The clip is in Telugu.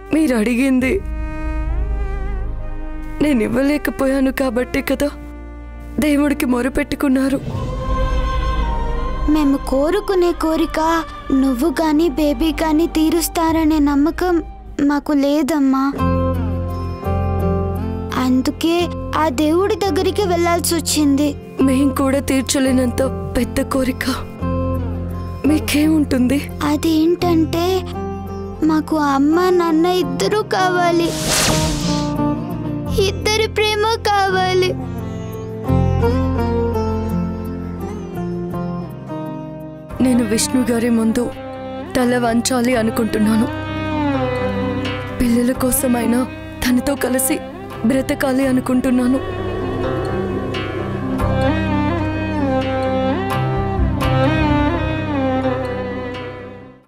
మీరు అడిగింది నేను ఇవ్వలేకపోయాను కాబట్టే కదా దేవుడికి మొరపెట్టుకున్నారు మేము కోరుకునే కోరిక నువ్వు కానీ బేబీ కానీ తీరుస్తారనే నమ్మకం మాకు లేదమ్మా అందుకే ఆ దేవుడి దగ్గరికి వెళ్ళాల్సి వచ్చింది మేం కూడా తీర్చలేనంత పెద్ద కోరిక మీకేముంటుంది అదేంటంటే మాకు అమ్మ నాన్న ఇద్దరూ కావాలి ఇద్దరి ప్రేమ కావాలి నేను విష్ణు గారి ముందు తల వంచాలి అనుకుంటున్నాను పిల్లల కోసమైనా తనతో కలిసి బ్రతకాలి అనుకుంటున్నాను